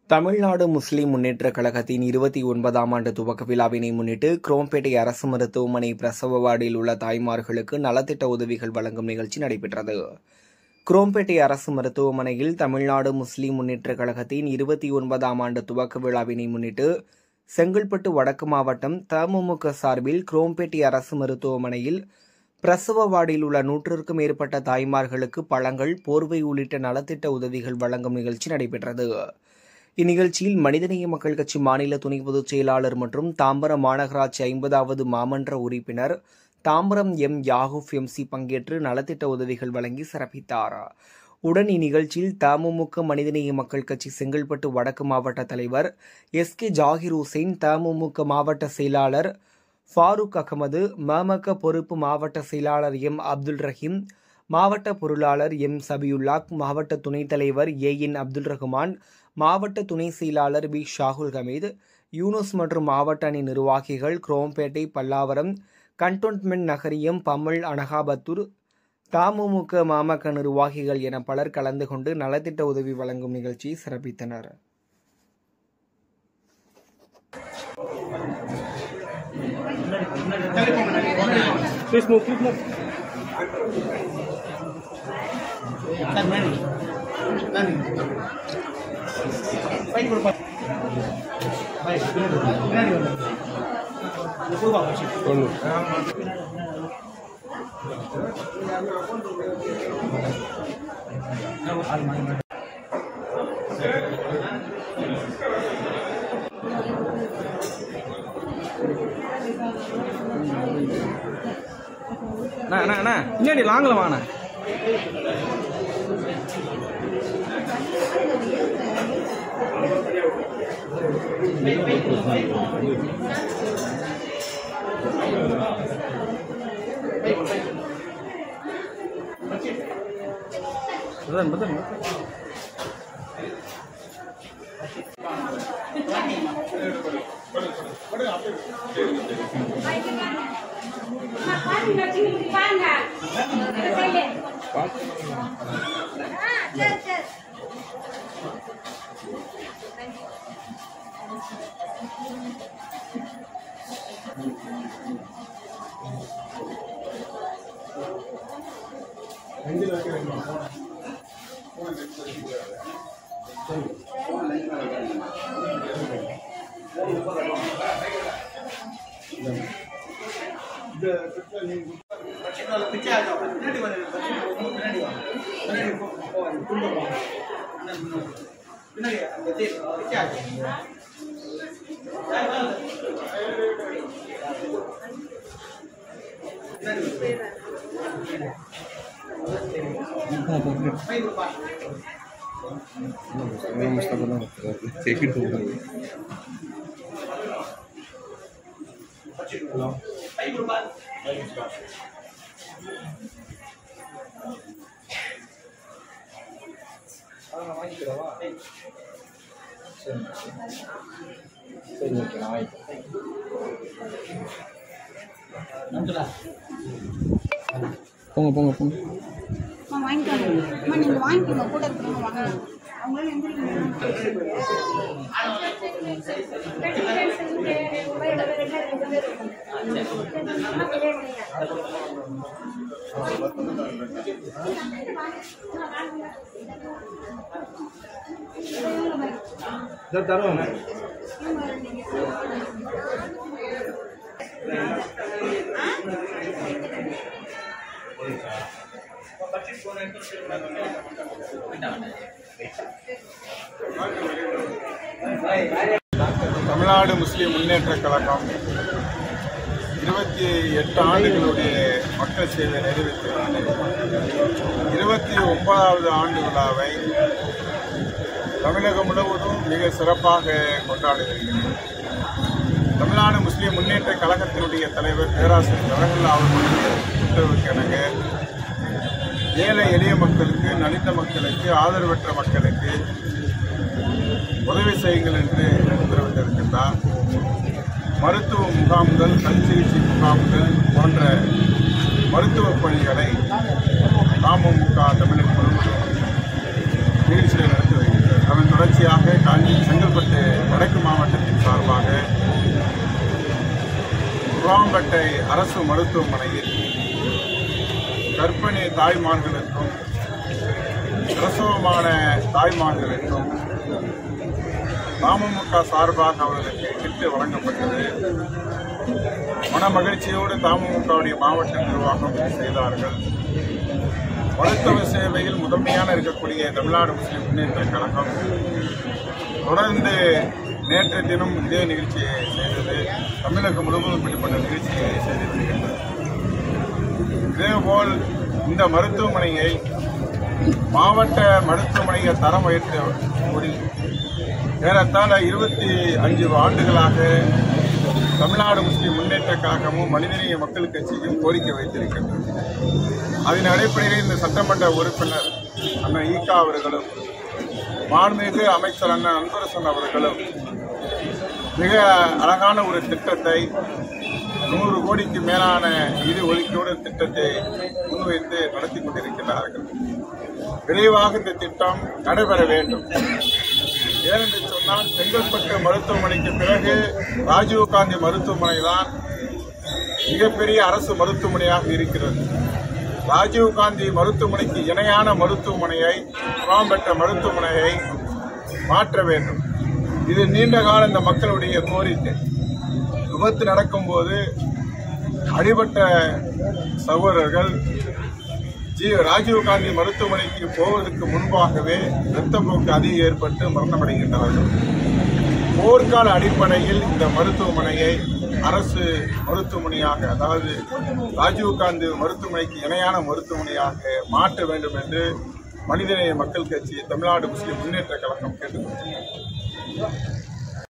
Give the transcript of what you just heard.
தமிழ்நாடு முஸ்லிம் முன்னேற்றக் கழகத்தின் இருபத்தி ஒன்பதாம் ஆண்டு துவக்க விழாவினை முன்னிட்டு குரோம்பேட்டை அரசு மருத்துவமனை பிரசவ வார்டில் உள்ள தாய்மார்களுக்கு நலத்திட்ட உதவிகள் வழங்கும் நிகழ்ச்சி நடைபெற்றது குரோம்பேட்டை அரசு மருத்துவமனையில் தமிழ்நாடு முஸ்லிம் முன்னேற்றக் கழகத்தின் இருபத்தி ஒன்பதாம் ஆண்டு துவக்க விழாவினை முன்னிட்டு செங்கல்பட்டு வடக்கு மாவட்டம் தமுமுக சார்பில் குரோம்பேட்டை அரசு மருத்துவமனையில் பிரசவ வார்டில் உள்ள நூற்றுக்கும் மேற்பட்ட தாய்மார்களுக்கு பழங்கள் போர்வை உள்ளிட்ட நலத்திட்ட உதவிகள் வழங்கும் நிகழ்ச்சி நடைபெற்றது இந்நிகழ்ச்சியில் மனிதநேய மக்கள் கட்சி மாநில துணை பொதுச் செயலாளர் மற்றும் தாம்பரம் மாநகராட்சி ஐம்பதாவது மாமன்ற உறுப்பினர் தாம்பரம் எம் யாகூப் எம்சி பங்கேற்று நலத்திட்ட உதவிகள் வழங்கி சிறப்பித்தார் உடன் இந்நிகழ்ச்சியில் தமுமுக மனிதநேய மக்கள் கட்சி செங்கல்பட்டு வடக்கு மாவட்ட தலைவர் எஸ் கே ஜாகிர் ஹுசைன் தமுமுக மாவட்ட செயலாளர் ஃபாரூக் அகமது மமக பொறுப்பு மாவட்ட செயலாளர் எம் அப்துல் ரஹீம் மாவட்ட பொருளாளர் எம் சபியுல்லாக் மாவட்ட துணைத் தலைவர் ஏ என் அப்துல் ரஹ்மான் மாவட்ட துணை செயலாளர் பி ஷாகுல் ஹமீத் யூனுஸ் மற்றும் மாவட்ட அணி நிர்வாகிகள் குரோம்பேட்டை பல்லாவரம் கண்டோன்மெண்ட் நகரியம் பம்மல் அனகாபத்தூர் தமுமுக மாமக நிர்வாகிகள் என பலர் கலந்து கொண்டு நலத்திட்ட உதவி வழங்கும் நிகழ்ச்சியை சிறப்பித்தனர் Please move, please move. அண்ணா அண்ணா அண்ணா பின்னாடி லாங்கில் வாண்ணா பதன் பதன் போங்க போங்க போங்க அம்மா வாங்கிக்கோங்க அம்மா நீங்கள் வாங்கிக்கோங்க கூட இருக்கிறவங்க வாங்க அவங்களால எந்திரிக்க சார் தருவாங்க தமிழ்நாடு முஸ்லிம் முன்னேற்றக் கழகம் இருபத்தி எட்டு ஆண்டுகளுடைய மக்கள் சேவை நிறைவேற்றினாலே இருபத்தி ஒன்பதாவது ஆண்டு விழாவை தமிழகம் முழுவதும் மிக சிறப்பாக கொண்டாடி வருகிறது தமிழ்நாடு முஸ்லிம் முன்னேற்ற கழகத்தினுடைய தலைவர் பேராசிரியர் ஜவஹர்லால் அவர்களுடைய உத்தரவுக்கு இணங்க ஏழை எளிய மக்களுக்கு நலிந்த மக்களுக்கு ஆதரவற்ற மக்களுக்கு உதவி செய்யுங்கள் என்று உத்தரவிட்டிருக்கின்றார் மருத்துவ முகாம்கள் கண் சிகிச்சை முகாம்கள் போன்ற மருத்துவ பணிகளை அமமுக தமிழகம் முழுவதும் நிகழ்ச்சிகளை நடத்தி வருகிறது அதன் தொடர்ச்சியாக காஞ்சி செங்கல் குரோம்பேட்டை அரசு மருத்துவமனையில் கர்ப்பிணி தாய்மார்களுக்கும் பிரசவமான தாய்மார்களுக்கும் அமமுக சார்பாக அவர்களுக்கு கிட்டு வழங்கப்பட்டது மன மகிழ்ச்சியோடு தமுகவுடைய மாவட்ட நிர்வாகம் செய்தார்கள் மருத்துவ சேவையில் முதன்மையான இருக்கக்கூடிய தமிழ்நாடு முஸ்லிம் முன்னேற்ற கழகம் தொடர்ந்து நேற்று தினம் இதே நிகழ்ச்சியை செய்தது தமிழகம் முழுவதும் இப்படிப்பட்ட நிகழ்ச்சியை செய்து வருகின்றது இதேபோல் இந்த மருத்துவமனையை மாவட்ட மருத்துவமனையை தரம் உயர்த்த கூறி ஏறத்தாழ இருபத்தி அஞ்சு ஆண்டுகளாக தமிழ்நாடு முஸ்லிம் முன்னேற்ற கழகமும் மனிதநேய மக்கள் கட்சியும் கோரிக்கை வைத்திருக்கின்றது அதன் அடிப்படையில் இந்த சட்டமன்ற உறுப்பினர் அண்ணன் ஈகா அவர்களும் மாண்புமிகு அமைச்சர் அண்ணன் அன்பரசன் அவர்களும் மிக அழகான ஒரு திட்டத்தை நூறு கோடிக்கு மேலான நிதி ஒதுக்கீடு திட்டத்தை முன்வைத்து நடத்தி கொண்டிருக்கிறார்கள் விரைவாக இந்த திட்டம் நடைபெற வேண்டும் ஏனென்று சொன்னால் செங்கல்பட்டு மருத்துவமனைக்கு பிறகு ராஜீவ்காந்தி மருத்துவமனை தான் மிகப்பெரிய அரசு மருத்துவமனையாக இருக்கிறது ராஜீவ்காந்தி மருத்துவமனைக்கு இணையான மருத்துவமனையை முகாம் பெற்ற மருத்துவமனையை மாற்ற வேண்டும் இது நீண்ட கால இந்த மக்களுடைய கோரிக்கை விபத்து நடக்கும்போது அடிபட்ட சகோதரர்கள் ஜி ராஜீவ்காந்தி மருத்துவமனைக்கு போவதற்கு முன்பாகவே இரத்தப்போக்கு அதிகம் ஏற்பட்டு மரணமடைகின்றார்கள் போர்க்கால அடிப்படையில் இந்த மருத்துவமனையை அரசு மருத்துவமனையாக அதாவது ராஜீவ்காந்தி மருத்துவமனைக்கு இணையான மருத்துவமனையாக மாற்ற வேண்டும் என்று மனிதநேய மக்கள் கட்சி தமிழ்நாடு முஸ்லிம் முன்னேற்ற கழகம் கேட்டுக்கொண்டது